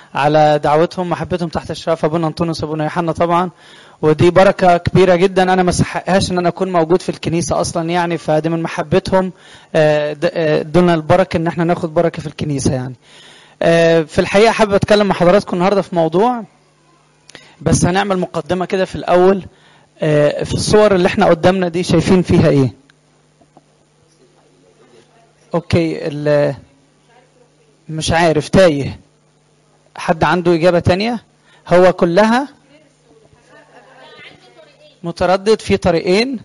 على دعوتهم محبتهم تحت اشراف ابونا انطونيوس ابونا يوحنا طبعا ودي بركه كبيره جدا انا ما استحقهاش ان انا اكون موجود في الكنيسه اصلا يعني فدي من محبتهم آه، د- آه، ادونا البركه ان احنا ناخد بركه في الكنيسه يعني آه، في الحقيقه حابب اتكلم مع حضراتكم النهارده في موضوع بس هنعمل مقدمه كده في الاول آه، في الصور اللي احنا قدامنا دي شايفين فيها ايه اوكي ال- مش عارف تايه حد عنده اجابه تانية هو كلها متردد في طريقين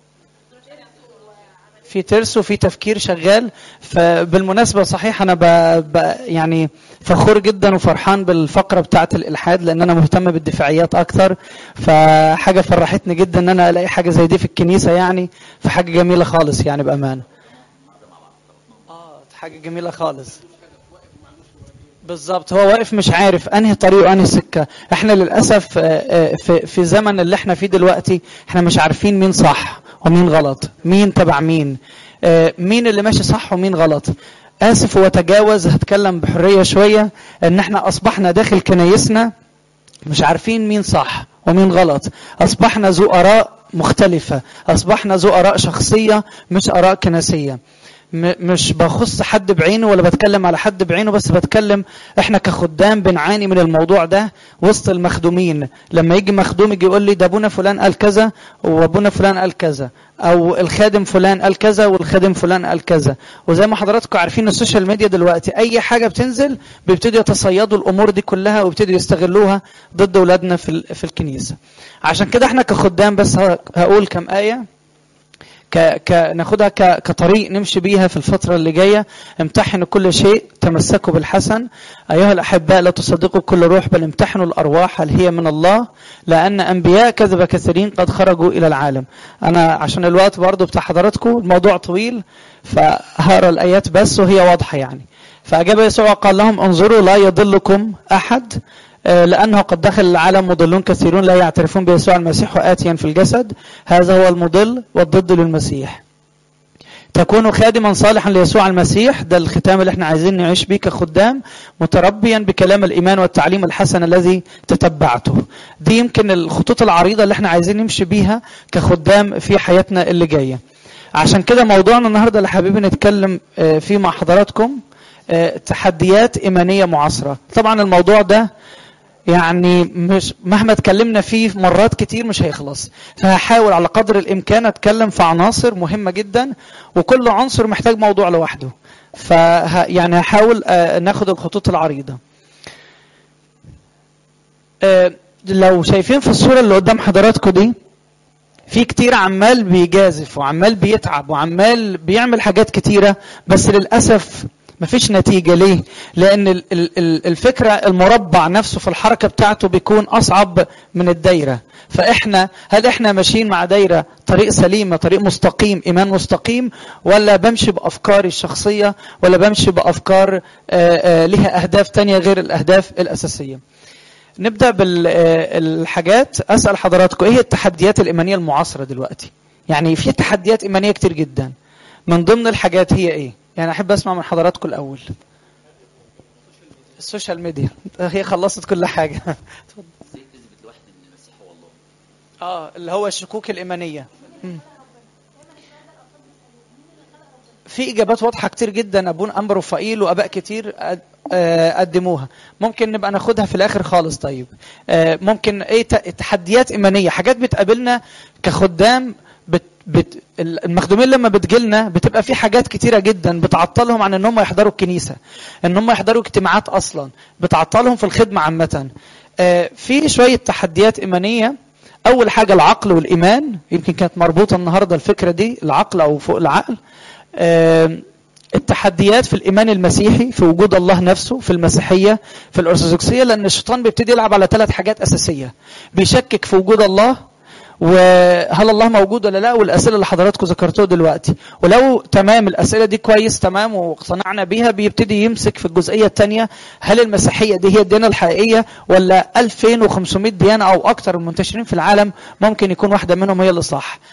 في ترس وفي تفكير شغال فبالمناسبة صحيح أنا ب... ب... يعني فخور جدا وفرحان بالفقرة بتاعة الإلحاد لأن أنا مهتم بالدفاعيات أكتر فحاجة فرحتني جدا إن أنا ألاقي حاجة زي دي في الكنيسة يعني فحاجة جميلة خالص يعني بأمانة آه حاجة جميلة خالص بالظبط هو واقف مش عارف انهي طريق وانهي سكه احنا للاسف آه، آه، في في زمن اللي احنا فيه دلوقتي احنا مش عارفين مين صح ومين غلط مين تبع مين آه، مين اللي ماشي صح ومين غلط اسف واتجاوز هتكلم بحريه شويه ان احنا اصبحنا داخل كنايسنا مش عارفين مين صح ومين غلط اصبحنا ذو اراء مختلفه اصبحنا ذو اراء شخصيه مش اراء كنسيه م- مش بخص حد بعينه ولا بتكلم على حد بعينه بس بتكلم احنا كخدام بنعاني من الموضوع ده وسط المخدومين لما يجي مخدوم يجي يقول لي ده ابونا فلان قال كذا وابونا فلان قال كذا او الخادم فلان قال كذا والخادم فلان قال كذا وزي ما حضراتكم عارفين السوشيال ميديا دلوقتي اي حاجه بتنزل بيبتدوا يتصيدوا الامور دي كلها ويبتدوا يستغلوها ضد اولادنا في ال- في الكنيسه عشان كده احنا كخدام بس ه- هقول كم ايه ك... ك... ناخدها ك... كطريق نمشي بيها في الفترة اللي جاية امتحنوا كل شيء تمسكوا بالحسن أيها الأحباء لا تصدقوا كل روح بل امتحنوا الأرواح هل هي من الله لأن أنبياء كذب كثيرين قد خرجوا إلى العالم أنا عشان الوقت برضو بتاع حضراتكم الموضوع طويل فهقرا الآيات بس وهي واضحة يعني فأجاب يسوع قال لهم انظروا لا يضلكم أحد آه، لأنه قد دخل العالم مضلون كثيرون لا يعترفون بيسوع المسيح وآتيا في الجسد هذا هو المضل والضد للمسيح تكون خادما صالحا ليسوع المسيح ده الختام اللي احنا عايزين نعيش بيه كخدام متربيا بكلام الايمان والتعليم الحسن الذي تتبعته دي يمكن الخطوط العريضه اللي احنا عايزين نمشي بيها كخدام في حياتنا اللي جايه عشان كده موضوعنا النهارده اللي حابين نتكلم آه، فيه مع حضراتكم آه، تحديات ايمانيه معاصره طبعا الموضوع ده يعني مش مهما اتكلمنا فيه مرات كتير مش هيخلص فهحاول على قدر الامكان اتكلم في عناصر مهمه جدا وكل عنصر محتاج موضوع لوحده ف يعني هحاول آه، ناخد الخطوط العريضه آه، لو شايفين في الصوره اللي قدام حضراتكم دي في كتير عمال بيجازف وعمال بيتعب وعمال بيعمل حاجات كتيره بس للاسف مفيش نتيجة ليه؟ لأن ال- ال- ال- الفكرة المربع نفسه في الحركة بتاعته بيكون أصعب من الدايرة فإحنا هل إحنا ماشيين مع دايرة طريق سليمة طريق مستقيم إيمان مستقيم ولا بمشي بأفكاري الشخصية ولا بمشي بأفكار آه، آه، لها أهداف تانية غير الأهداف الأساسية نبدأ بالحاجات أسأل حضراتكم إيه هي التحديات الإيمانية المعاصرة دلوقتي يعني في تحديات إيمانية كتير جدا من ضمن الحاجات هي إيه يعني أحب أسمع من حضراتكم الأول السوشيال ميديا هي خلصت كل حاجة ازاي تثبت لواحد ان المسيح هو الله اه اللي هو الشكوك الإيمانية مم. في إجابات واضحة كتير جدا أبون أمبر وفائيل وآباء كتير قد- آه، قدموها ممكن نبقى ناخدها في الآخر خالص طيب آه، ممكن إيه ت- تحديات إيمانية حاجات بتقابلنا كخدام بت بت المخدومين لما بتجيلنا بتبقى في حاجات كتيرة جدا بتعطلهم عن ان هم يحضروا الكنيسة ان هم يحضروا اجتماعات اصلا بتعطلهم في الخدمة عامة آه، في شوية تحديات ايمانية اول حاجة العقل والايمان يمكن كانت مربوطة النهاردة الفكرة دي العقل او فوق العقل آه، التحديات في الايمان المسيحي في وجود الله نفسه في المسيحيه في الارثوذكسيه لان الشيطان بيبتدي يلعب على ثلاث حاجات اساسيه بيشكك في وجود الله وهل الله موجود ولا لا والاسئله اللي حضراتكم ذكرتوها دلوقتي ولو تمام الاسئله دي كويس تمام واقتنعنا بيها بيبتدي يمسك في الجزئيه الثانيه هل المسيحيه دي هي الديانه الحقيقيه ولا 2500 ديانه او اكثر منتشرين في العالم ممكن يكون واحده منهم هي اللي صح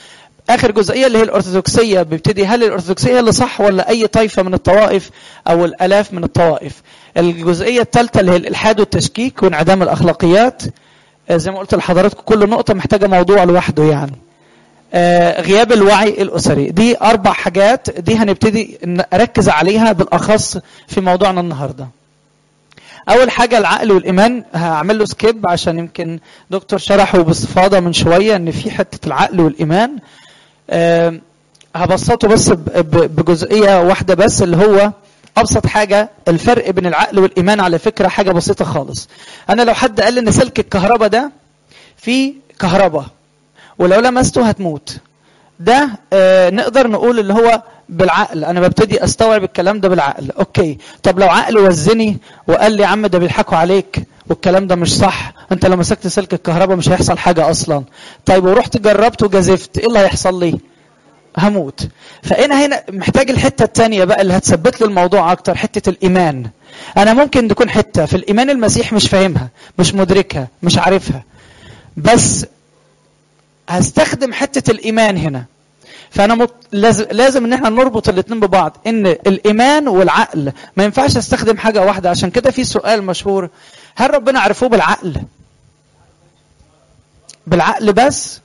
اخر جزئيه اللي هي الارثوذكسيه بيبتدي هل الارثوذكسيه هي اللي صح ولا اي طائفه من الطوائف او الالاف من الطوائف الجزئيه الثالثه اللي هي الالحاد والتشكيك وانعدام الاخلاقيات آه، زي ما قلت لحضراتكم كل نقطه محتاجه موضوع لوحده يعني آه، غياب الوعي الاسري دي اربع حاجات دي هنبتدي نركز عليها بالاخص في موضوعنا النهارده اول حاجه العقل والايمان هعمل له سكيب عشان يمكن دكتور شرحه باستفاضه من شويه ان في حته العقل والايمان آه، هبسطه بس ب- ب- بجزئيه واحده بس اللي هو ابسط حاجه الفرق بين العقل والايمان على فكره حاجه بسيطه خالص انا لو حد قال لي ان سلك الكهرباء ده فيه كهرباء ولو لمسته هتموت ده آه نقدر نقول اللي هو بالعقل انا ببتدي استوعب الكلام ده بالعقل اوكي طب لو عقل وزني وقال لي يا عم ده بيضحكوا عليك والكلام ده مش صح انت لو مسكت سلك الكهرباء مش هيحصل حاجه اصلا طيب ورحت جربت وجازفت ايه اللي هيحصل لي هموت فانا هنا محتاج الحته الثانيه بقى اللي هتثبت لي الموضوع اكتر حته الايمان انا ممكن تكون حته في الايمان المسيح مش فاهمها مش مدركها مش عارفها بس هستخدم حته الايمان هنا فانا مط... لازم لازم ان احنا نربط الاثنين ببعض ان الايمان والعقل ما ينفعش استخدم حاجه واحده عشان كده في سؤال مشهور هل ربنا عرفوه بالعقل بالعقل بس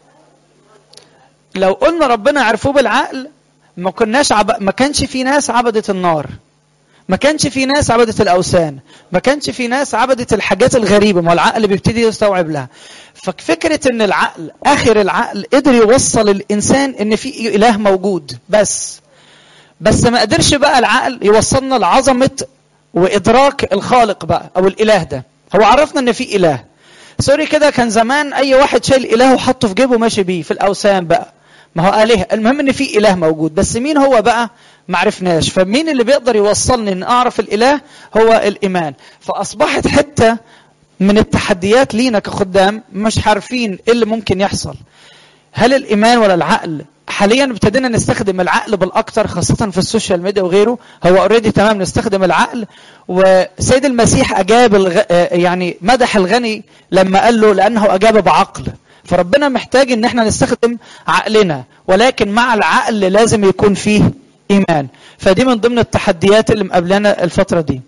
لو قلنا ربنا عرفوه بالعقل ما كناش عب... ما كانش في ناس عبدت النار ما كانش في ناس عبدت الاوثان ما كانش في ناس عبدت الحاجات الغريبه ما هو العقل بيبتدي يستوعب لها ففكره ان العقل اخر العقل قدر يوصل الانسان ان في اله موجود بس بس ما قدرش بقى العقل يوصلنا لعظمه وادراك الخالق بقى او الاله ده هو عرفنا ان في اله سوري كده كان زمان اي واحد شايل اله وحطه في جيبه ماشي بيه في الاوثان بقى ما هو آلهة المهم ان في اله موجود بس مين هو بقى ما عرفناش فمين اللي بيقدر يوصلني ان اعرف الاله هو الايمان فاصبحت حته من التحديات لينا كخدام مش عارفين ايه اللي ممكن يحصل هل الايمان ولا العقل حاليا ابتدينا نستخدم العقل بالاكثر خاصه في السوشيال ميديا وغيره هو اوريدي تمام نستخدم العقل وسيد المسيح اجاب الغ... يعني مدح الغني لما قال له لانه اجاب بعقل فربنا محتاج ان احنا نستخدم عقلنا ولكن مع العقل لازم يكون فيه ايمان فدي من ضمن التحديات اللي مقابلانا الفتره دي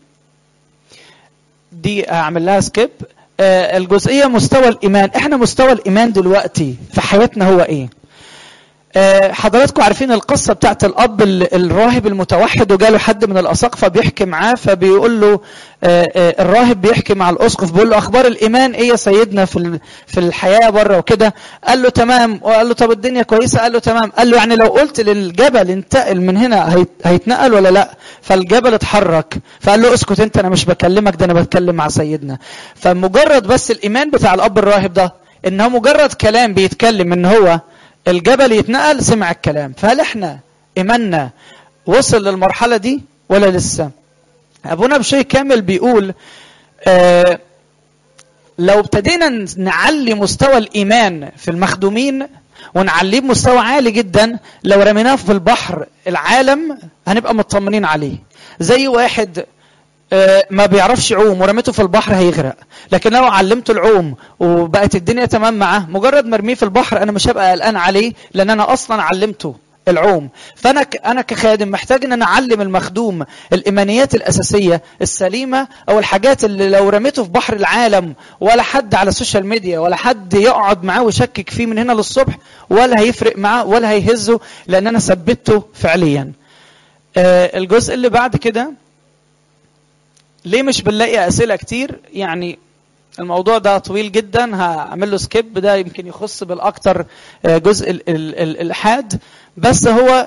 دي هعمل لها سكيب آه الجزئيه مستوى الايمان احنا مستوى الايمان دلوقتي في حياتنا هو ايه آه حضراتكم عارفين القصة بتاعت الأب الراهب المتوحد وجاله حد من الأساقفة بيحكي معاه فبيقول له آه آه الراهب بيحكي مع الأسقف بيقول له أخبار الإيمان إيه يا سيدنا في في الحياة بره وكده قال له تمام وقال له طب الدنيا كويسة قال له تمام قال له يعني لو قلت للجبل انتقل من هنا هيتنقل ولا لا فالجبل اتحرك فقال له اسكت انت انا مش بكلمك ده انا بتكلم مع سيدنا فمجرد بس الإيمان بتاع الأب الراهب ده إن هو مجرد كلام بيتكلم إن هو الجبل يتنقل سمع الكلام فهل احنا ايماننا وصل للمرحله دي ولا لسه ابونا بشيء كامل بيقول آه لو ابتدينا نعلي مستوى الايمان في المخدومين ونعليه بمستوى عالي جدا لو رميناه في البحر العالم هنبقى مطمنين عليه زي واحد ما بيعرفش يعوم ورميته في البحر هيغرق لكن لو علمته العوم وبقت الدنيا تمام معاه مجرد ما ارميه في البحر انا مش هبقى قلقان عليه لان انا اصلا علمته العوم فانا انا كخادم محتاج ان انا اعلم المخدوم الايمانيات الاساسيه السليمه او الحاجات اللي لو رميته في بحر العالم ولا حد على السوشيال ميديا ولا حد يقعد معاه ويشكك فيه من هنا للصبح ولا هيفرق معاه ولا هيهزه لان انا ثبته فعليا آه الجزء اللي بعد كده ليه مش بنلاقي اسئله كتير يعني الموضوع ده طويل جدا هعمل له سكيب ده يمكن يخص بالاكتر جزء الالحاد بس هو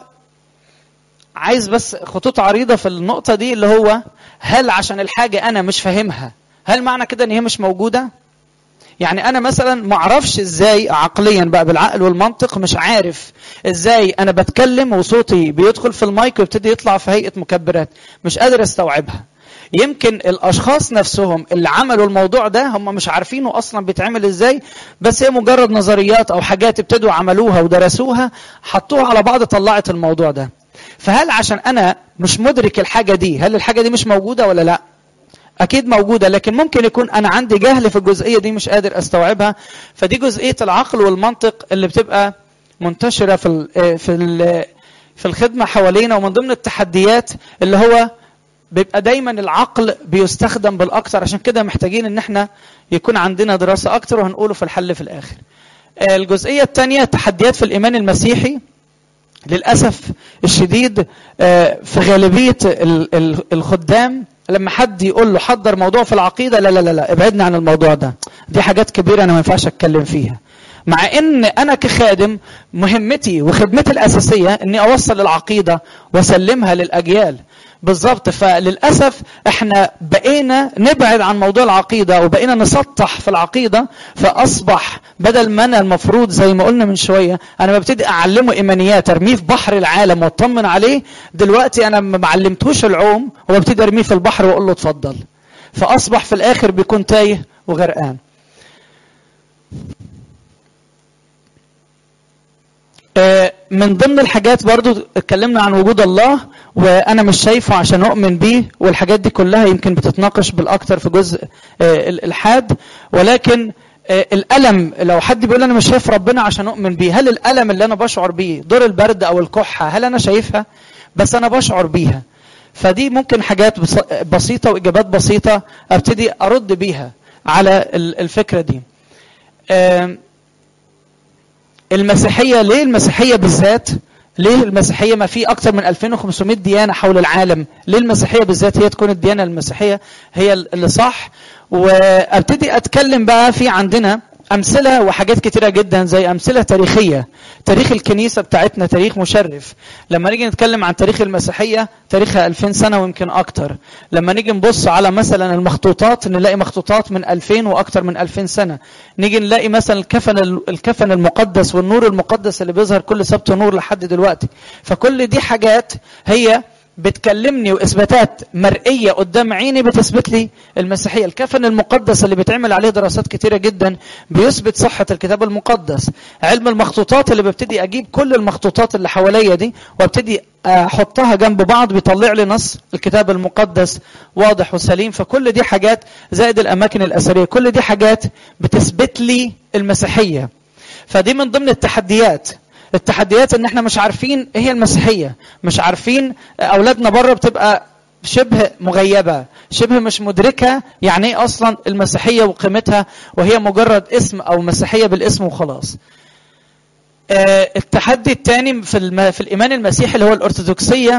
عايز بس خطوط عريضه في النقطه دي اللي هو هل عشان الحاجه انا مش فاهمها هل معنى كده ان هي مش موجوده يعني انا مثلا ما اعرفش ازاي عقليا بقى بالعقل والمنطق مش عارف ازاي انا بتكلم وصوتي بيدخل في المايك ويبتدي يطلع في هيئه مكبرات مش قادر استوعبها يمكن الاشخاص نفسهم اللي عملوا الموضوع ده هم مش عارفينه اصلا بيتعمل ازاي بس هي مجرد نظريات او حاجات ابتدوا عملوها ودرسوها حطوها على بعض طلعت الموضوع ده فهل عشان انا مش مدرك الحاجه دي هل الحاجه دي مش موجوده ولا لا اكيد موجوده لكن ممكن يكون انا عندي جهل في الجزئيه دي مش قادر استوعبها فدي جزئيه العقل والمنطق اللي بتبقى منتشره في ال في ال في الخدمه حوالينا ومن ضمن التحديات اللي هو بيبقى دايما العقل بيستخدم بالاكثر عشان كده محتاجين ان احنا يكون عندنا دراسه اكتر وهنقوله في الحل في الاخر. آه، الجزئيه الثانيه تحديات في الايمان المسيحي للاسف الشديد آه، في غالبيه ال- ال- الخدام لما حد يقول له حضر موضوع في العقيده لا لا لا لا ابعدنا عن الموضوع ده دي حاجات كبيره انا ما ينفعش اتكلم فيها مع ان انا كخادم مهمتي وخدمتي الاساسيه اني اوصل العقيده واسلمها للاجيال بالظبط فللاسف احنا بقينا نبعد عن موضوع العقيده وبقينا نسطح في العقيده فاصبح بدل ما انا المفروض زي ما قلنا من شويه انا ببتدي اعلمه ايمانيات ارميه في بحر العالم واطمن عليه دلوقتي انا ما علمتوش العوم وببتدي ارميه في البحر واقول له اتفضل فاصبح في الاخر بيكون تايه وغرقان آه، من ضمن الحاجات برضو اتكلمنا عن وجود الله وانا مش شايفه عشان اؤمن بيه والحاجات دي كلها يمكن بتتناقش بالاكتر في جزء آه، الالحاد ولكن آه، الالم لو حد بيقول انا مش شايف ربنا عشان اؤمن بيه هل الالم اللي انا بشعر بيه دور البرد او الكحه هل انا شايفها بس انا بشعر بيها فدي ممكن حاجات بس- بسيطه واجابات بسيطه ابتدي ارد بيها على ال- الفكره دي آم، المسيحية ليه المسيحية بالذات ليه المسيحية ما في أكثر من 2500 ديانة حول العالم ليه المسيحية بالذات هي تكون الديانة المسيحية هي اللي صح وابتدي أتكلم بقى في عندنا أمثلة وحاجات كتيرة جدا زي أمثلة تاريخية تاريخ الكنيسة بتاعتنا تاريخ مشرف لما نيجي نتكلم عن تاريخ المسيحية تاريخها 2000 سنة ويمكن أكتر لما نيجي نبص على مثلا المخطوطات نلاقي مخطوطات من 2000 وأكتر من 2000 سنة نيجي نلاقي مثلا الكفن الكفن المقدس والنور المقدس اللي بيظهر كل سبت نور لحد دلوقتي فكل دي حاجات هي بتكلمني واثباتات مرئيه قدام عيني بتثبت لي المسيحيه الكفن المقدس اللي بيتعمل عليه دراسات كتيره جدا بيثبت صحه الكتاب المقدس علم المخطوطات اللي ببتدي اجيب كل المخطوطات اللي حواليا دي وابتدي احطها جنب بعض بيطلع لي نص الكتاب المقدس واضح وسليم فكل دي حاجات زائد الاماكن الاثريه كل دي حاجات بتثبت لي المسيحيه فدي من ضمن التحديات التحديات ان احنا مش عارفين ايه هي المسيحيه مش عارفين اولادنا بره بتبقى شبه مغيبه شبه مش مدركه يعني ايه اصلا المسيحيه وقيمتها وهي مجرد اسم او مسيحيه بالاسم وخلاص آه، التحدي الثاني في الم... في الايمان المسيحي اللي هو الارثوذكسيه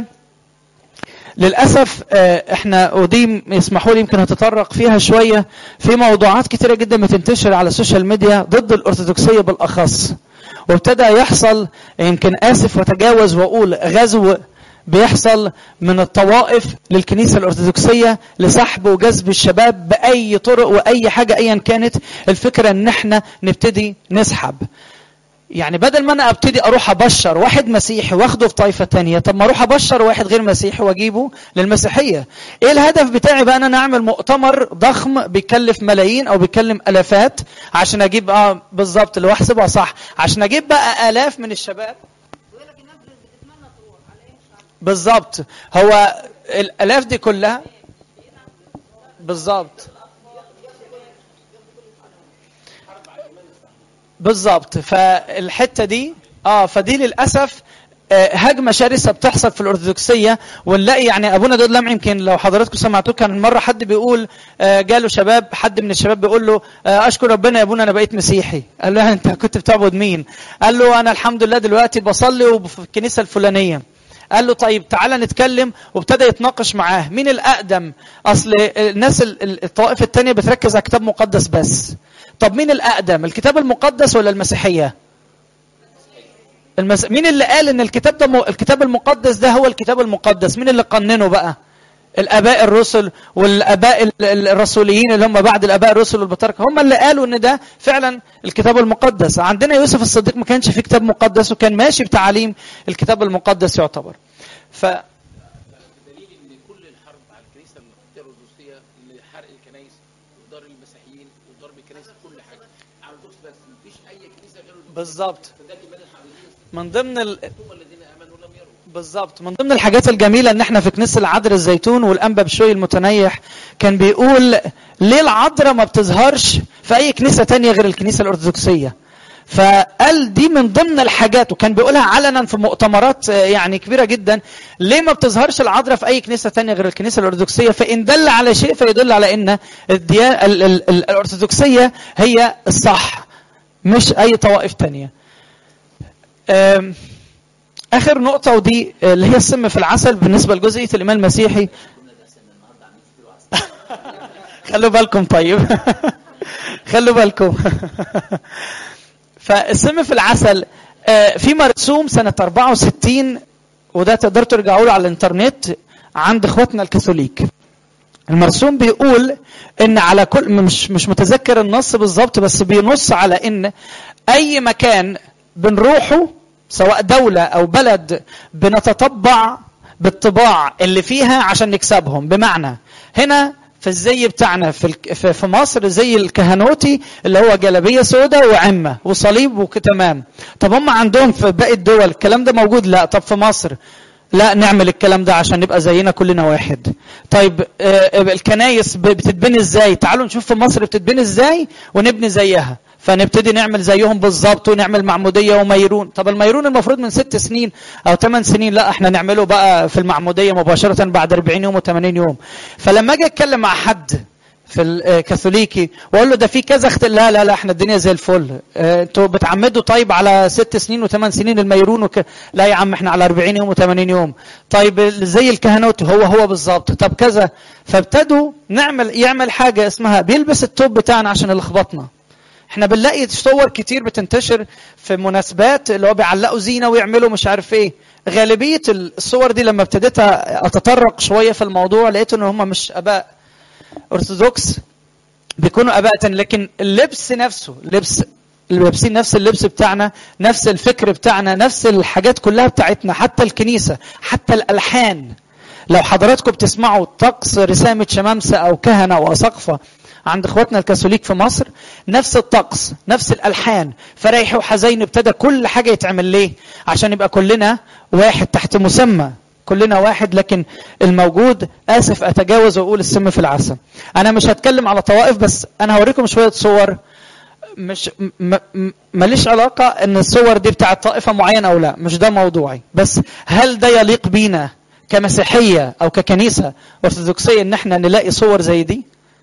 للاسف آه، احنا ودي يسمحوا لي يمكن هتطرق فيها شويه في موضوعات كتيره جدا بتنتشر على السوشيال ميديا ضد الارثوذكسيه بالاخص وابتدى يحصل يمكن اسف وتجاوز واقول غزو بيحصل من الطوائف للكنيسه الارثوذكسيه لسحب وجذب الشباب باي طرق واي حاجه ايا كانت الفكره ان احنا نبتدي نسحب يعني بدل ما انا ابتدي اروح ابشر واحد مسيحي واخده في طائفه تانية طب ما اروح ابشر واحد غير مسيحي واجيبه للمسيحيه ايه الهدف بتاعي بقى ان انا اعمل مؤتمر ضخم بيكلف ملايين او بيكلم الافات عشان اجيب اه بالظبط اللي هو احسبها صح عشان اجيب بقى الاف من الشباب بالظبط هو الالاف دي كلها بالظبط بالظبط فالحته دي اه فدي للاسف آه، هجمه شرسه بتحصل في الارثوذكسيه ونلاقي يعني ابونا دود لمع يمكن لو حضراتكم سمعتوه كان مره حد بيقول آه، جاله شباب حد من الشباب بيقول له آه، اشكر ربنا يا ابونا انا بقيت مسيحي قال له انت كنت بتعبد مين قال له انا الحمد لله دلوقتي بصلي وفي الكنيسه الفلانيه قال له طيب تعالى نتكلم وابتدى يتناقش معاه مين الاقدم اصل الناس ال- ال- الطوائف التانية بتركز على كتاب مقدس بس طب مين الاقدم الكتاب المقدس ولا المسيحيه المس... مين اللي قال ان الكتاب ده م... الكتاب المقدس ده هو الكتاب المقدس مين اللي قننه بقى الاباء الرسل والاباء ال- ال- الرسوليين اللي هم بعد الاباء الرسل والبطاركه هم اللي قالوا ان ده فعلا الكتاب المقدس عندنا يوسف الصديق ما كانش في كتاب مقدس وكان ماشي بتعاليم الكتاب المقدس يعتبر ف بدليل ان كل الحرب على الكنيسه المقدسيه الارثوذكسيه لحرق الكنائس ودار المسيحيين وضرب الكنائس كل حاجه على الارثوذكس بس مفيش اي كنيسه غير الارثوذكس بالظبط فده كمان الحقيقيين من ضمن ال... هم الذين امنوا لم يروا بالظبط من ضمن الحاجات الجميله ان احنا في كنيسه العذراء الزيتون والانبا بشوي المتنيح كان بيقول ليه العذراء ما بتظهرش في اي كنيسه تانية غير الكنيسه الارثوذكسيه فقال دي من ضمن الحاجات وكان بيقولها علنا في مؤتمرات آه، يعني كبيرة جدا ليه ما بتظهرش العذراء في أي كنيسة تانية غير الكنيسة الأرثوذكسية فإن دل على شيء فيدل على إن الديا... ال... ال... ال... الأرثوذكسية هي الصح مش أي طوائف تانية آم، آخر نقطة ودي اللي هي السم في العسل بالنسبة لجزئية الإيمان المسيحي خلوا بالكم طيب خلوا بالكم فالسم في العسل آه، في مرسوم سنة 64 وده تقدروا ترجعوا له على الانترنت عند اخواتنا الكاثوليك المرسوم بيقول ان على كل مش مش متذكر النص بالظبط بس بينص على ان اي مكان بنروحه سواء دولة او بلد بنتطبع بالطباع اللي فيها عشان نكسبهم بمعنى هنا في الزي بتاعنا في الك- في في مصر زي الكهنوتي اللي هو جلابيه سوداء وعمه وصليب وكتمام طب هم عندهم في باقي الدول الكلام ده موجود لا طب في مصر لا نعمل الكلام ده عشان نبقى زينا كلنا واحد طيب آه، الكنايس ب- بتتبني ازاي تعالوا نشوف في مصر بتتبني ازاي ونبني زيها فنبتدي نعمل زيهم بالظبط ونعمل معموديه وميرون طب الميرون المفروض من ست سنين او ثمان سنين لا احنا نعمله بقى في المعموديه مباشره بعد 40 يوم و80 يوم فلما اجي اتكلم مع حد في الكاثوليكي واقول له ده في كذا اخت لا لا لا احنا الدنيا زي الفل اه، انتوا بتعمدوا طيب على ست سنين وثمان سنين الميرون وك... لا يا عم احنا على 40 يوم و80 يوم طيب زي الكهنوت هو هو بالظبط طب كذا فابتدوا نعمل يعمل حاجه اسمها بيلبس التوب بتاعنا عشان يلخبطنا احنا بنلاقي صور كتير بتنتشر في مناسبات اللي هو بيعلقوا زينه ويعملوا مش عارف ايه غالبيه الصور دي لما ابتديت اتطرق شويه في الموضوع لقيت ان هم مش اباء ارثوذكس بيكونوا اباء تاني، لكن اللبس نفسه لبس اللي لابسين نفس اللبس بتاعنا نفس الفكر بتاعنا نفس الحاجات كلها بتاعتنا حتى الكنيسه حتى الالحان لو حضراتكم بتسمعوا طقس رسامه شمامسه او كهنه واساقفه عند اخواتنا الكاثوليك في مصر نفس الطقس نفس الالحان فريح وحزين ابتدى كل حاجه يتعمل ليه عشان يبقى كلنا واحد تحت مسمى كلنا واحد لكن الموجود اسف اتجاوز واقول السم في العسل انا مش هتكلم على طوائف بس انا هوريكم شويه صور مش م- م- ماليش علاقه ان الصور دي بتاعت طائفه معينه او لا مش ده موضوعي بس هل ده يليق بينا كمسيحيه او ككنيسه ارثوذكسيه ان احنا نلاقي صور زي دي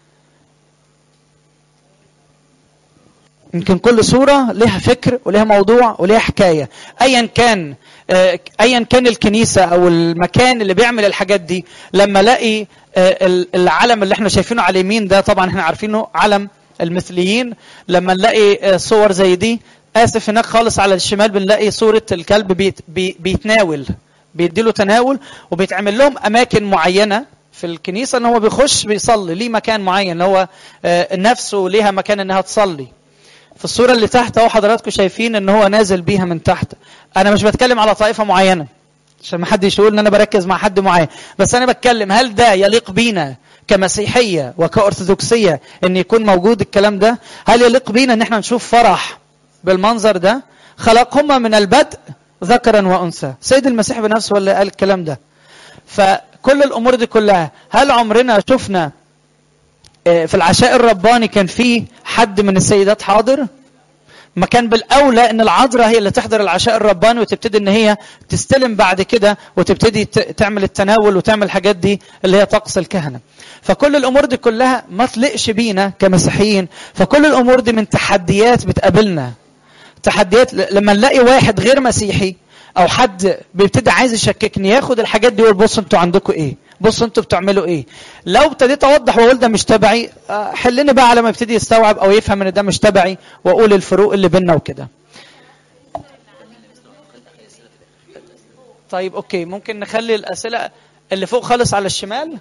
يمكن كل صورة لها فكر ولها موضوع ولها حكاية أيا كان آه، أيا كان الكنيسة أو المكان اللي بيعمل الحاجات دي لما الاقي آه، ال- العلم اللي احنا شايفينه على اليمين ده طبعا احنا عارفينه علم المثليين لما نلاقي آه، صور زي دي آسف هناك خالص على الشمال بنلاقي صورة الكلب بيت بي- بيتناول بيديله تناول وبيتعمل لهم أماكن معينة في الكنيسة ان هو بيخش بيصلي ليه مكان معين هو آه، نفسه ليها مكان انها تصلي في الصورة اللي تحت اهو حضراتكم شايفين ان هو نازل بيها من تحت انا مش بتكلم على طائفة معينة عشان ما حدش يقول ان انا بركز مع حد معين بس انا بتكلم هل ده يليق بينا كمسيحية وكأرثوذكسية ان يكون موجود الكلام ده هل يليق بينا ان احنا نشوف فرح بالمنظر ده خلقهما من البدء ذكرا وانثى سيد المسيح بنفسه اللي قال الكلام ده فكل الامور دي كلها هل عمرنا شفنا آه، في العشاء الرباني كان في حد من السيدات حاضر ما كان بالاولى ان العذراء هي اللي تحضر العشاء الرباني وتبتدي ان هي تستلم بعد كده وتبتدي ت- تعمل التناول وتعمل الحاجات دي اللي هي طقس الكهنه فكل الامور دي كلها ما تلقش بينا كمسيحيين فكل الامور دي من تحديات بتقابلنا تحديات ل- لما نلاقي واحد غير مسيحي او حد بيبتدي عايز يشككني ياخد الحاجات دي ويقول بصوا انتوا عندكم ايه بصوا انتوا بتعملوا ايه لو ابتديت اوضح واقول ده مش تبعي آه، حلني بقى على ما يبتدي يستوعب او يفهم ان ده مش تبعي واقول الفروق اللي بيننا وكده طيب اوكي ممكن نخلي الاسئله اللي فوق خالص على الشمال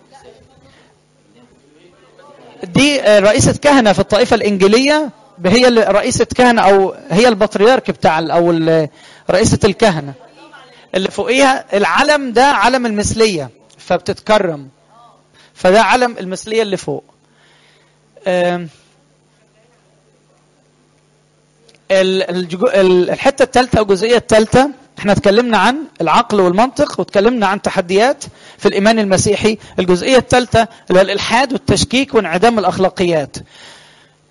دي آه، رئيسة كهنة في الطائفة الإنجيلية هي اللي رئيسة كهنة أو هي البطريرك بتاع ال- أو ال- رئيسة الكهنة اللي فوقيها العلم ده علم المثلية فبتتكرم فده علم المثلية اللي فوق آم، ال- الجو- ال- الحتة الثالثة أو الجزئية الثالثة احنا اتكلمنا عن العقل والمنطق واتكلمنا عن تحديات في الإيمان المسيحي الجزئية الثالثة اللي هو الإلحاد والتشكيك وانعدام الأخلاقيات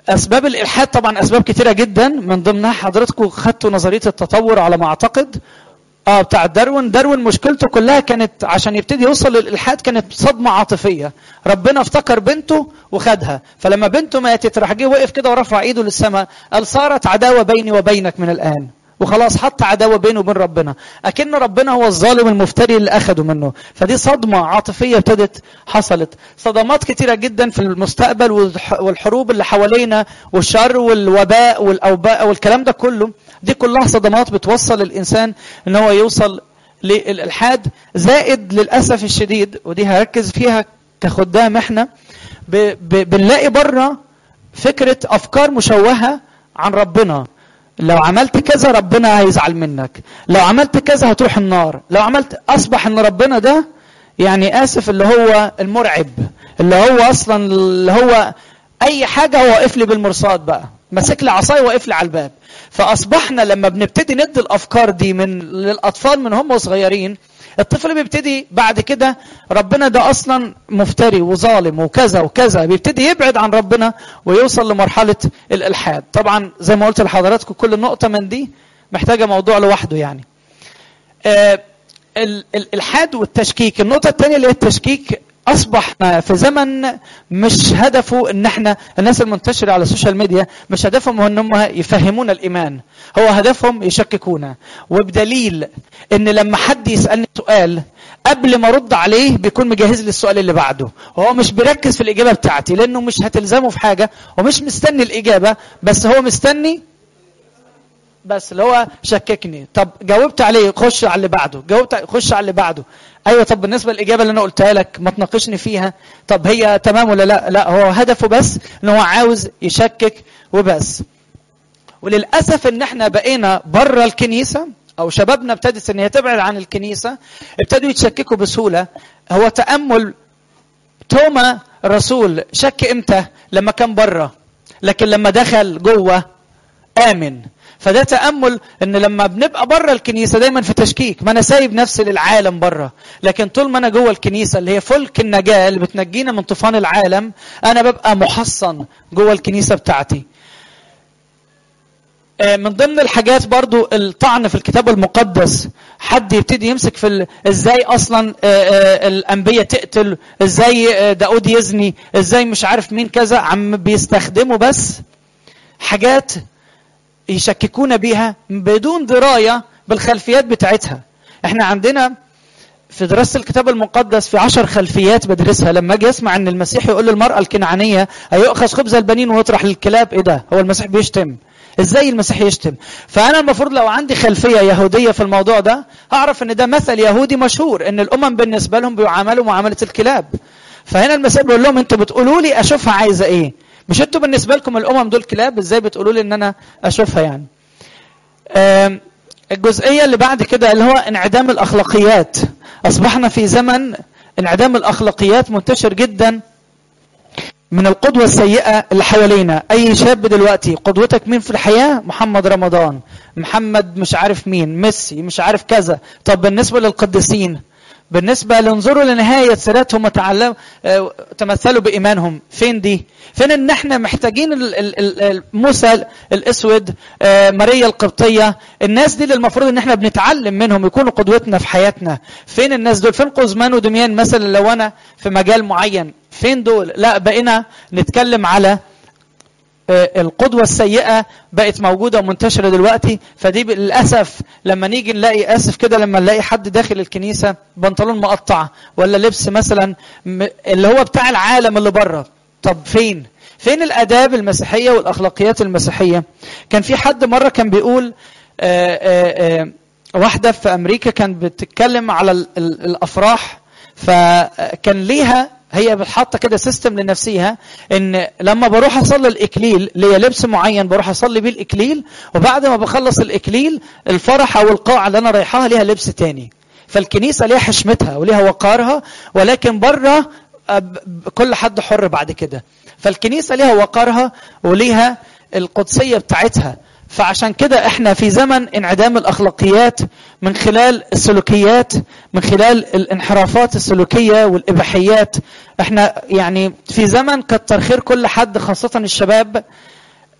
اسباب الالحاد طبعا اسباب كتيره جدا من ضمنها حضراتكم خدتوا نظريه التطور على ما اعتقد اه بتاع داروين داروين مشكلته كلها كانت عشان يبتدي يوصل للالحاد كانت صدمه عاطفيه ربنا افتكر بنته وخدها فلما بنته ماتت راح جه وقف كده ورفع ايده للسماء قال صارت عداوه بيني وبينك من الان وخلاص حط عداوه بينه وبين ربنا اكن ربنا هو الظالم المفتري اللي اخده منه فدي صدمه عاطفيه ابتدت حصلت صدمات كتيره جدا في المستقبل والح- والحروب اللي حوالينا والشر والوباء والاوباء والكلام ده كله دي كلها صدمات بتوصل الانسان ان هو يوصل للالحاد زائد للاسف الشديد ودي هركز فيها كخدام احنا ب... ب... بنلاقي بره فكره افكار مشوهه عن ربنا لو عملت كذا ربنا هيزعل منك لو عملت كذا هتروح النار لو عملت اصبح ان ربنا ده يعني اسف اللي هو المرعب اللي هو اصلا اللي هو اي حاجه هو واقف لي بالمرصاد بقى ماسك لي عصايه واقف لي على الباب فاصبحنا لما بنبتدي ندي الافكار دي من للاطفال من هم صغيرين الطفل بيبتدي بعد كده ربنا ده اصلا مفتري وظالم وكذا وكذا بيبتدي يبعد عن ربنا ويوصل لمرحله الالحاد طبعا زي ما قلت لحضراتكم كل نقطه من دي محتاجه موضوع لوحده يعني آه، ال- الالحاد والتشكيك النقطه الثانيه اللي هي التشكيك اصبح في زمن مش هدفه ان احنا الناس المنتشره على السوشيال ميديا مش هدفهم هو ان هم يفهمونا الايمان هو هدفهم يشككونا وبدليل ان لما حد يسالني سؤال قبل ما ارد عليه بيكون مجهز لي السؤال اللي بعده وهو مش بيركز في الاجابه بتاعتي لانه مش هتلزمه في حاجه ومش مستني الاجابه بس هو مستني بس اللي هو شككني طب جاوبت عليه خش على اللي بعده جاوبت عليه، خش على اللي بعده ايوه طب بالنسبه للاجابه اللي انا قلتها لك ما تناقشني فيها طب هي تمام ولا لا لا هو هدفه بس ان هو عاوز يشكك وبس وللاسف ان احنا بقينا بره الكنيسه او شبابنا ابتدت ان هي تبعد عن الكنيسه ابتدوا يتشككوا بسهوله هو تامل توما الرسول شك امتى لما كان بره لكن لما دخل جوه امن فده تامل ان لما بنبقى بره الكنيسه دايما في تشكيك ما انا سايب نفسي للعالم بره لكن طول ما انا جوه الكنيسه اللي هي فلك النجاه اللي بتنجينا من طوفان العالم انا ببقى محصن جوه الكنيسه بتاعتي آه، من ضمن الحاجات برضو الطعن في الكتاب المقدس حد يبتدي يمسك في ال... ازاي اصلا آه، آه، الانبياء تقتل ازاي آه، داود يزني ازاي مش عارف مين كذا عم بيستخدموا بس حاجات يشككونا بيها بدون دراية بالخلفيات بتاعتها احنا عندنا في دراسة الكتاب المقدس في عشر خلفيات بدرسها لما اجي اسمع ان المسيح يقول للمرأة الكنعانية هيؤخذ خبز البنين ويطرح للكلاب ايه ده هو المسيح بيشتم ازاي المسيح يشتم فانا المفروض لو عندي خلفية يهودية في الموضوع ده هعرف ان ده مثل يهودي مشهور ان الامم بالنسبة لهم بيعاملوا معاملة الكلاب فهنا المسيح بيقول لهم انتوا بتقولوا لي اشوفها عايزة ايه مش انتوا بالنسبة لكم الامم دول كلاب ازاي بتقولوا لي ان انا اشوفها يعني آم، الجزئية اللي بعد كده اللي هو انعدام الأخلاقيات أصبحنا في زمن انعدام الأخلاقيات منتشر جدا من القدوة السيئة اللي حوالينا أي شاب دلوقتي قدوتك مين في الحياة محمد رمضان محمد مش عارف مين ميسي مش عارف كذا طب بالنسبة للقديسين بالنسبة لانظروا لنهاية سيرتهم وتعلموا آه، تمثلوا بإيمانهم فين دي فين ان احنا محتاجين ال- ال- ال- ال- موسى الاسود آه، ماريا القبطية الناس دي اللي المفروض ان احنا بنتعلم منهم يكونوا قدوتنا في حياتنا فين الناس دول فين قزمان ودميان مثلا لو انا في مجال معين فين دول لا بقينا نتكلم على آه، القدوة السيئة بقت موجودة ومنتشرة دلوقتي فدي ب- للأسف لما نيجي نلاقي آسف كده لما نلاقي حد داخل الكنيسة بنطلون مقطع ولا لبس مثلا م- اللي هو بتاع العالم اللي بره طب فين؟ فين الآداب المسيحية والأخلاقيات المسيحية؟ كان في حد مرة كان بيقول آه، آه، آه، واحدة في أمريكا كان بتتكلم على ال- ال- الأفراح فكان ليها هي بتحط كده سيستم لنفسها ان لما بروح اصلي الاكليل ليا لبس معين بروح اصلي بيه الاكليل وبعد ما بخلص الاكليل الفرح او القاعه اللي انا رايحاها ليها لبس تاني فالكنيسه ليها حشمتها وليها وقارها ولكن بره أب- كل حد حر بعد كده فالكنيسه ليها وقارها وليها القدسيه بتاعتها فعشان كده احنا في زمن انعدام الاخلاقيات من خلال السلوكيات من خلال الانحرافات السلوكيه والاباحيات احنا يعني في زمن كتر خير كل حد خاصه الشباب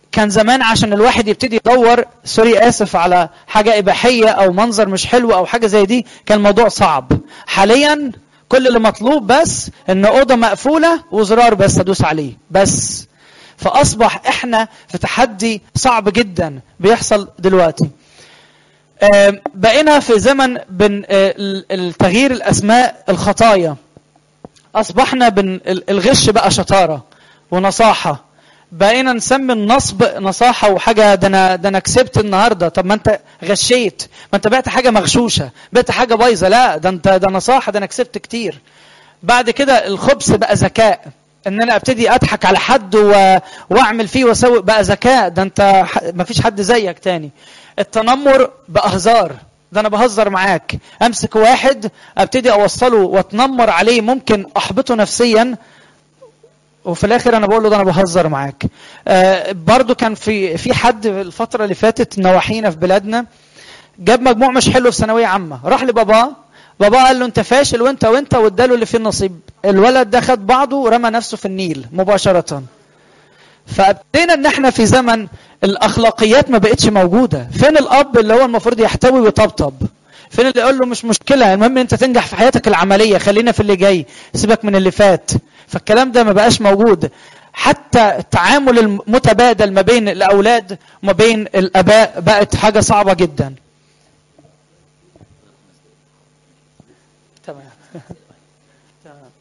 كان زمان عشان الواحد يبتدي يدور سوري اسف على حاجه اباحيه او منظر مش حلو او حاجه زي دي كان الموضوع صعب حاليا كل اللي مطلوب بس ان اوضه مقفوله وزرار بس ادوس عليه بس فاصبح احنا في تحدي صعب جدا بيحصل دلوقتي آم، بقينا في زمن بن آه، ال- التغيير الاسماء الخطايا اصبحنا بن ال- الغش بقى شطاره ونصاحه بقينا نسمي النصب نصاحه وحاجه ده انا ده انا كسبت النهارده طب ما انت غشيت ما انت بعت حاجه مغشوشه بعت حاجه بايظه لا ده انت ده نصاحه ده انا كسبت كتير بعد كده الخبث بقى ذكاء ان انا ابتدي اضحك على حد و... واعمل فيه واسوي بقى ذكاء ده انت ح... ما فيش حد زيك تاني التنمر بقى هزار ده انا بهزر معاك امسك واحد ابتدي اوصله واتنمر عليه ممكن احبطه نفسيا وفي الاخر انا بقول له ده انا بهزر معاك آه برضو كان في في حد الفتره اللي فاتت نواحينا في بلادنا جاب مجموع مش حلو في ثانويه عامه راح لباباه باباه قال له انت فاشل وانت وانت واداله اللي فيه النصيب الولد ده خد بعضه ورمى نفسه في النيل مباشره فابتدينا ان احنا في زمن الاخلاقيات ما بقتش موجوده فين الاب اللي هو المفروض يحتوي ويطبطب فين اللي يقول له مش مشكله المهم انت تنجح في حياتك العمليه خلينا في اللي جاي سيبك من اللي فات فالكلام ده ما بقاش موجود حتى التعامل المتبادل ما بين الاولاد وما بين الاباء بقت حاجه صعبه جدا تمام تمام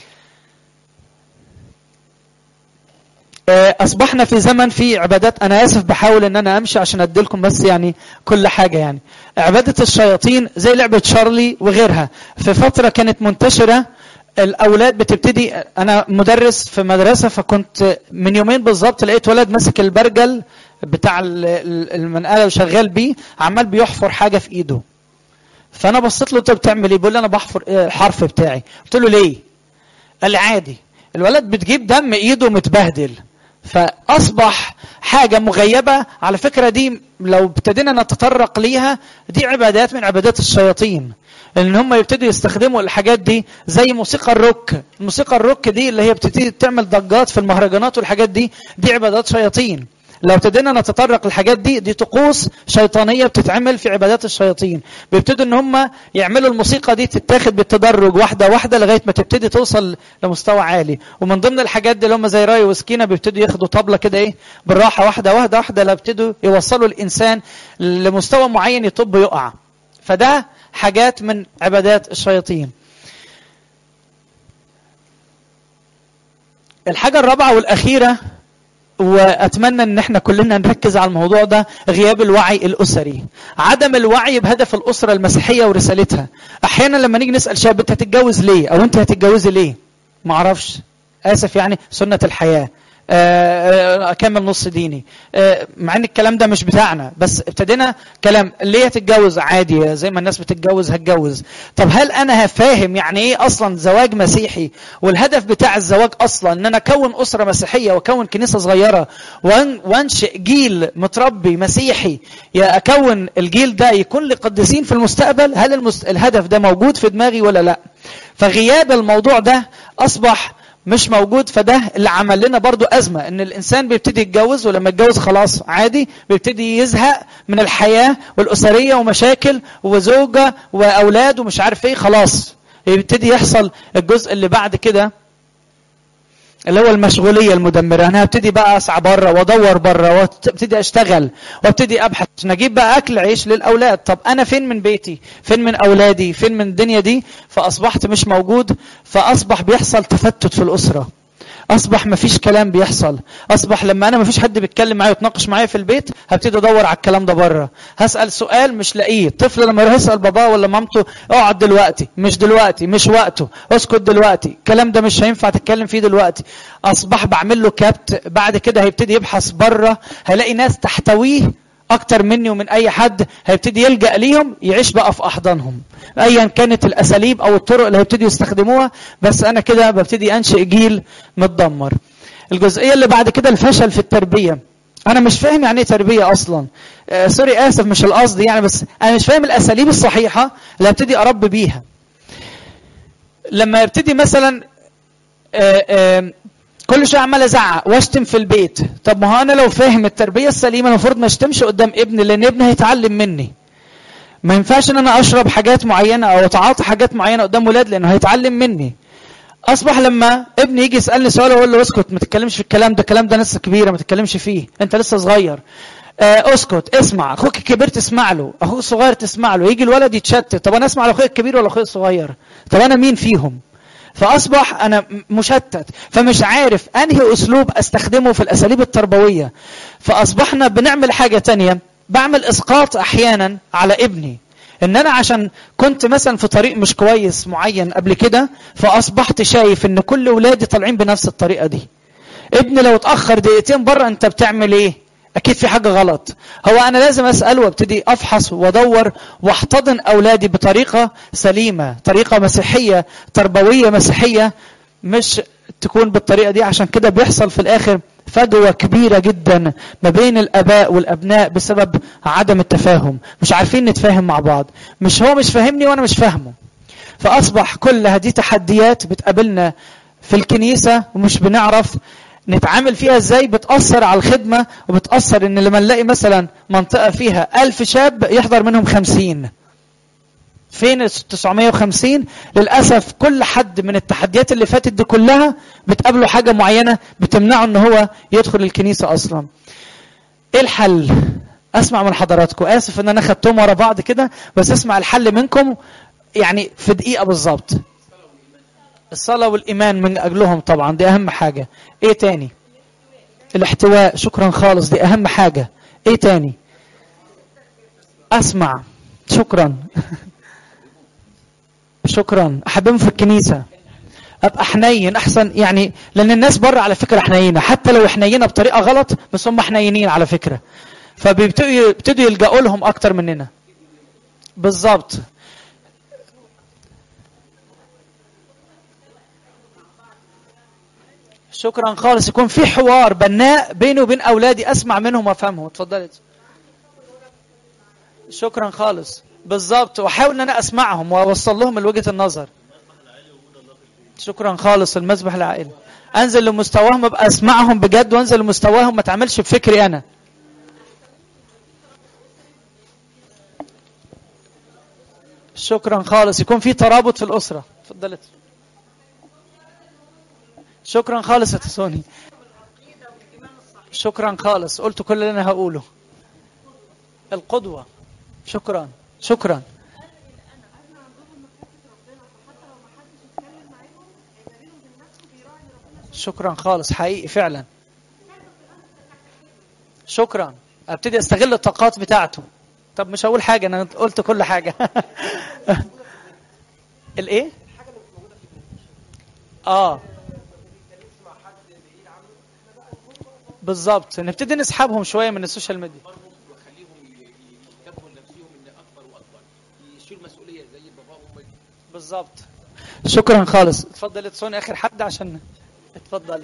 آه، اصبحنا في زمن في عبادات انا اسف بحاول ان انا امشي عشان اديلكم بس يعني كل حاجه يعني عباده الشياطين زي لعبه شارلي وغيرها في فتره كانت منتشره الاولاد بتبتدي انا مدرس في مدرسه فكنت من يومين بالظبط لقيت ولد ماسك البرجل بتاع ال- ال- المنقله وشغال بيه عمال بيحفر حاجه في ايده فانا بصيت له انت بتعمل ايه بيقول لي انا بحفر إيه الحرف بتاعي قلت له ليه قال لي عادي الولد بتجيب دم ايده متبهدل فاصبح حاجه مغيبه على فكره دي لو ابتدينا نتطرق ليها دي عبادات من عبادات الشياطين ان هم يبتدوا يستخدموا الحاجات دي زي موسيقى الروك الموسيقى الروك دي اللي هي بتبتدي تعمل ضجات في المهرجانات والحاجات دي دي عبادات شياطين لو ابتدينا نتطرق للحاجات دي دي طقوس شيطانيه بتتعمل في عبادات الشياطين بيبتدوا ان هم يعملوا الموسيقى دي تتاخد بالتدرج واحده واحده لغايه ما تبتدي توصل لمستوى عالي ومن ضمن الحاجات دي اللي هم زي راي وسكينه بيبتدوا ياخدوا طبله كده ايه بالراحه واحده واحده واحده لابتدوا يوصلوا الانسان لمستوى معين يطب يقع فده حاجات من عبادات الشياطين الحاجة الرابعة والأخيرة وأتمنى أن احنا كلنا نركز على الموضوع ده غياب الوعي الأسري عدم الوعي بهدف الأسرة المسيحية ورسالتها أحيانا لما نيجي نسأل شاب أنت هتتجوز ليه أو أنت هتتجوزي ليه معرفش آسف يعني سنة الحياة آه، اكمل نص ديني آه، مع ان الكلام ده مش بتاعنا بس ابتدينا كلام ليه هتتجوز عادي زي ما الناس بتتجوز هتجوز طب هل انا هفاهم يعني ايه اصلا زواج مسيحي والهدف بتاع الزواج اصلا ان انا اكون اسره مسيحيه واكون كنيسه صغيره وأن- وانشئ جيل متربي مسيحي يا اكون الجيل ده يكون لقديسين في المستقبل هل المست... الهدف ده موجود في دماغي ولا لا فغياب الموضوع ده اصبح مش موجود فده اللي عمل لنا برضو أزمة إن الإنسان بيبتدي يتجوز ولما يتجوز خلاص عادي بيبتدي يزهق من الحياة والأسرية ومشاكل وزوجة وأولاد ومش عارف إيه خلاص يبتدي يحصل الجزء اللي بعد كده اللي هو المشغوليه المدمره انا هبتدي بقى اسعى بره وادور بره وابتدي اشتغل وابتدي ابحث عشان اجيب بقى اكل عيش للاولاد طب انا فين من بيتي فين من اولادي فين من الدنيا دي فاصبحت مش موجود فاصبح بيحصل تفتت في الاسره اصبح مفيش كلام بيحصل اصبح لما انا مفيش حد بيتكلم معايا ويتناقش معايا في البيت هبتدي ادور على الكلام ده بره هسال سؤال مش لاقيه الطفل لما يروح يسال باباه ولا مامته اقعد دلوقتي مش دلوقتي مش وقته اسكت دلوقتي الكلام ده مش هينفع تتكلم فيه دلوقتي اصبح بعمل له كبت بعد كده هيبتدي يبحث بره هيلاقي ناس تحتويه اكتر مني ومن اي حد هيبتدي يلجا ليهم يعيش بقى في احضانهم ايا كانت الاساليب او الطرق اللي هيبتدي يستخدموها بس انا كده ببتدي انشئ جيل متدمر الجزئيه اللي بعد كده الفشل في التربيه انا مش فاهم يعني ايه تربيه اصلا آه سوري اسف مش القصد يعني بس انا مش فاهم الاساليب الصحيحه اللي ابتدي اربي بيها لما يبتدي مثلا آه آه كل شويه عمال ازعق واشتم في البيت طب ما هو انا لو فاهم التربيه السليمه المفروض ما اشتمش قدام ابني لان ابني هيتعلم مني ما ينفعش ان انا اشرب حاجات معينه او اتعاطى حاجات معينه قدام ولاد لانه هيتعلم مني اصبح لما ابني يجي يسالني سؤال اقول له اسكت ما تتكلمش في الكلام ده الكلام ده ناس كبيره ما تتكلمش فيه انت لسه صغير آه اسكت اسمع اخوك الكبير تسمع له اخوك الصغير تسمع له يجي الولد يتشتت طب انا اسمع لاخويا الكبير ولا اخويا الصغير طب انا مين فيهم فاصبح انا م- مشتت فمش عارف انهي اسلوب استخدمه في الاساليب التربويه فاصبحنا بنعمل حاجه تانية بعمل اسقاط احيانا على ابني ان انا عشان كنت مثلا في طريق مش كويس معين قبل كده فاصبحت شايف ان كل ولادي طالعين بنفس الطريقه دي ابني لو اتاخر دقيقتين بره انت بتعمل ايه اكيد في حاجه غلط هو انا لازم اسال وابتدي افحص وادور واحتضن اولادي بطريقه سليمه طريقه مسيحيه تربويه مسيحيه مش تكون بالطريقه دي عشان كده بيحصل في الاخر فجوه كبيره جدا ما بين الاباء والابناء بسبب عدم التفاهم مش عارفين نتفاهم مع بعض مش هو مش فاهمني وانا مش فاهمه فاصبح كل هذه تحديات بتقابلنا في الكنيسه ومش بنعرف نتعامل فيها ازاي بتأثر على الخدمة وبتأثر ان لما نلاقي مثلا منطقة فيها ألف شاب يحضر منهم خمسين فين ال 950 للأسف كل حد من التحديات اللي فاتت دي كلها بتقابله حاجة معينة بتمنعه ان هو يدخل الكنيسة أصلا ايه الحل اسمع من حضراتكم اسف ان انا خدتهم ورا بعض كده بس اسمع الحل منكم يعني في دقيقة بالظبط الصلاة والإيمان من أجلهم طبعا دي أهم حاجة إيه تاني الاحتواء شكرا خالص دي أهم حاجة إيه تاني أسمع شكرا شكرا أحبهم في الكنيسة أبقى حنين أحسن يعني لأن الناس بره على فكرة حنينة حتى لو حنينة بطريقة غلط بس هم حنينين على فكرة فبيبتدوا يبتدوا يلجأوا لهم أكتر مننا بالظبط شكرا خالص يكون في حوار بناء بيني وبين اولادي اسمع منهم وافهمهم اتفضلي شكرا خالص بالظبط واحاول ان انا اسمعهم واوصل لهم وجهه النظر شكرا خالص المسبح العائلي انزل لمستواهم ابقى اسمعهم بجد وانزل لمستواهم ما تعملش بفكري انا شكرا خالص يكون في ترابط في الاسره اتفضلي شكرا خالص يا تسوني شكرا خالص قلت كل اللي انا هقوله القدوة شكرا شكرا شكرا خالص حقيقي فعلا شكرا ابتدي استغل الطاقات بتاعته طب مش هقول حاجة انا قلت كل حاجة الايه اه بالظبط نبتدي نسحبهم شويه من السوشيال ميديا وخليهم ي- ي- يكتبوا لنفسهم ان اكبر واكبر يشيلوا مسؤوليه زي باباهم وامهم بالظبط شكرا خالص اتفضل تصوني اخر حد عشان اتفضلي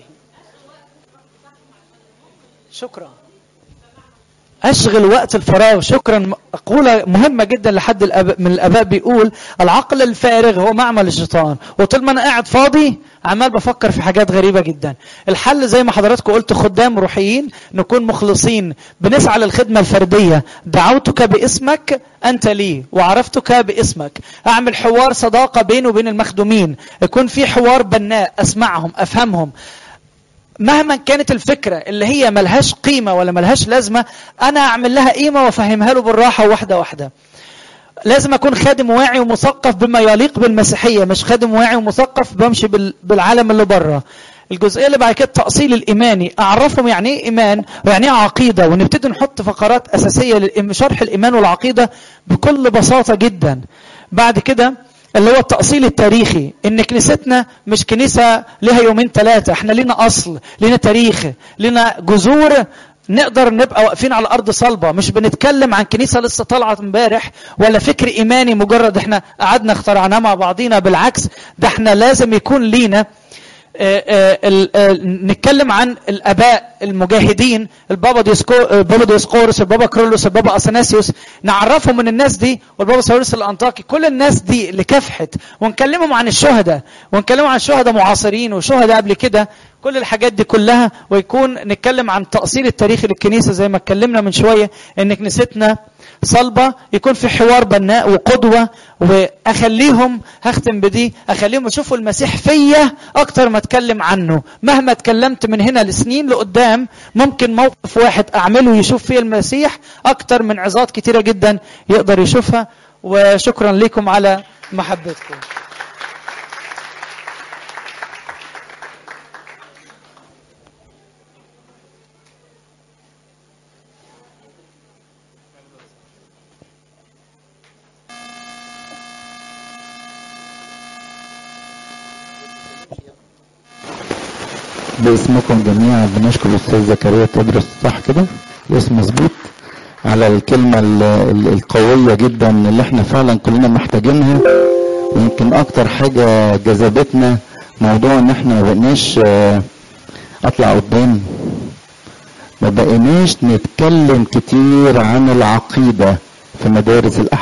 شكرا اشغل وقت الفراغ شكرا مقوله مهمه جدا لحد الأب... من الاباء بيقول العقل الفارغ هو معمل الشيطان وطول ما انا قاعد فاضي عمال بفكر في حاجات غريبه جدا الحل زي ما حضراتكم قلت خدام روحيين نكون مخلصين بنسعى للخدمه الفرديه دعوتك باسمك انت لي وعرفتك باسمك اعمل حوار صداقه بيني وبين المخدومين يكون في حوار بناء اسمعهم افهمهم مهما كانت الفكرة اللي هي ملهاش قيمة ولا ملهاش لازمة أنا أعمل لها قيمة وأفهمها له بالراحة واحدة واحدة لازم أكون خادم واعي ومثقف بما يليق بالمسيحية مش خادم واعي ومثقف بمشي بال- بالعالم اللي بره الجزئية اللي بعد كده التأصيل الإيماني أعرفهم يعني إيه إيمان ويعني إيه عقيدة ونبتدي نحط فقرات أساسية لشرح الإيمان والعقيدة بكل بساطة جدا بعد كده اللي هو التأصيل التاريخي ان كنيستنا مش كنيسة لها يومين ثلاثة احنا لنا اصل لنا تاريخ لنا جذور نقدر نبقى واقفين على ارض صلبة مش بنتكلم عن كنيسة لسه طالعة امبارح ولا فكر ايماني مجرد احنا قعدنا اخترعناه مع بعضينا بالعكس ده احنا لازم يكون لينا آه، آه، ال- آه، نتكلم عن الاباء المجاهدين البابا ديسكو البابا ديسقورس البابا كرولوس البابا اثناسيوس نعرفهم من الناس دي والبابا ساويرس الانطاكي كل الناس دي اللي كافحت ونكلمهم عن الشهداء ونكلمهم عن شهداء معاصرين وشهداء قبل كده كل الحاجات دي كلها ويكون نتكلم عن تأصيل التاريخ للكنيسة زي ما اتكلمنا من شوية ان كنيستنا صلبة يكون في حوار بناء وقدوة واخليهم هختم بدي اخليهم يشوفوا المسيح فيا اكتر ما اتكلم عنه مهما اتكلمت من هنا لسنين لقدام ممكن موقف واحد اعمله يشوف فيه المسيح اكتر من عظات كتيرة جدا يقدر يشوفها وشكرا لكم على محبتكم باسمكم جميعا بنشكر الاستاذ زكريا تدرس صح كده الاسم مظبوط على الكلمة ال- ال- القوية جدا اللي احنا فعلا كلنا محتاجينها ويمكن اكتر حاجة جذبتنا موضوع ان احنا ما بقناش آه، اطلع قدام ما بقيناش نتكلم كتير عن العقيدة في مدارس الأحد